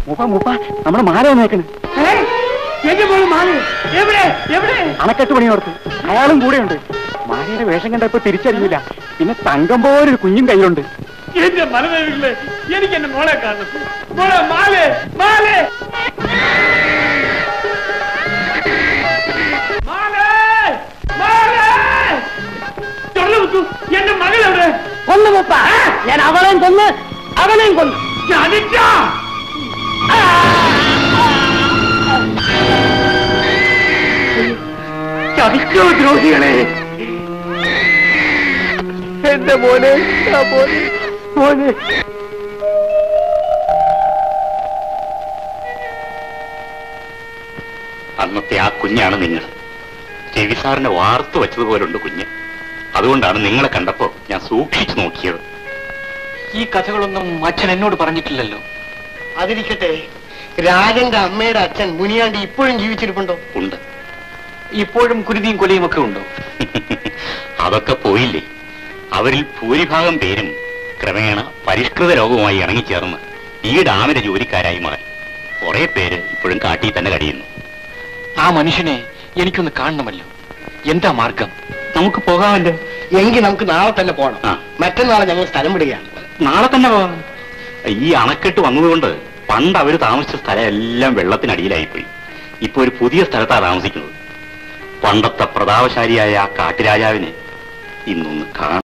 മൂപ്പ മൂപ്പ നമ്മുടെ മാല വന്നേക്കണ് എന്റെ മോള് മാല് എവിടെ എവിടെ അണക്കെട്ട് പണിയോർത്ത് അയാളും കൂടെയുണ്ട് മാലയുടെ വേഷം കണ്ടപ്പോ തിരിച്ചറിയില്ല പിന്നെ തങ്കം പോലൊരു കുഞ്ഞും കയ്യിലുണ്ട് എന്റെ മനസ്സിലെ എനിക്ക് എന്റെ മോളെ കാണണം മോളെ മാല് മാല് മാല് മാല് തുറന്നു വെക്കൂ എന്റെ മകൾ എവിടെ കൊന്നു മുപ്പ ഞാൻ അവളെയും കൊന്ന് അവനെയും കൊന്നു ചതിച്ചാ ചതിക്കോ ദ്രോഹികളെ എന്റെ മോനെ ആ മോനെ മോനെ അന്നത്തെ ആ കുഞ്ഞാണ് നിങ്ങൾ രവി സാറിനെ വാർത്തു വെച്ചതുപോലുണ്ട് കുഞ്ഞ് അതുകൊണ്ടാണ് നിങ്ങളെ കണ്ടപ്പോ ഞാൻ സൂക്ഷിച്ചു നോക്കിയത് ഈ കഥകളൊന്നും അച്ഛൻ എന്നോട് പറഞ്ഞിട്ടില്ലല്ലോ അതിരിക്കട്ടെ രാജന്റെ അമ്മയുടെ അച്ഛൻ മുനിയാണ്ടി ഇപ്പോഴും ജീവിച്ചിരിപ്പുണ്ടോ ഉണ്ട് ഇപ്പോഴും കുരുതിയും കൊലയും ഒക്കെ ഉണ്ടോ അതൊക്കെ പോയില്ലേ അവരിൽ ഭൂരിഭാഗം പേരും ക്രമേണ പരിഷ്കൃത ലോകവുമായി ഇണങ്ങിച്ചേർന്ന് ഈ ഡാമിന്റെ ജോലിക്കാരായി മാറി കുറെ പേര് ഇപ്പോഴും കാട്ടിൽ തന്നെ കഴിയുന്നു ആ മനുഷ്യനെ എനിക്കൊന്ന് കാണണമല്ലോ എന്താ മാർഗം നമുക്ക് പോകാമല്ലോ എങ്കിൽ നമുക്ക് നാളെ തന്നെ പോകണം ആ. മറ്റന്നാളെ ഞങ്ങൾ സ്ഥലം വിടുകയാണ് നാളെ തന്നെ പോകാം ഈ അണക്കെട്ട് വന്നതുകൊണ്ട് പണ്ട് അവർ താമസിച്ച സ്ഥലം എല്ലാം വെള്ളത്തിനടിയിലായിപ്പോയി ഇപ്പൊ ഒരു പുതിയ സ്ഥലത്താണ് താമസിക്കുന്നത് പണ്ടത്തെ പ്രതാപശാലിയായ ആ കാട്ടുരാജാവിനെ ഇന്നൊന്ന് കാണാം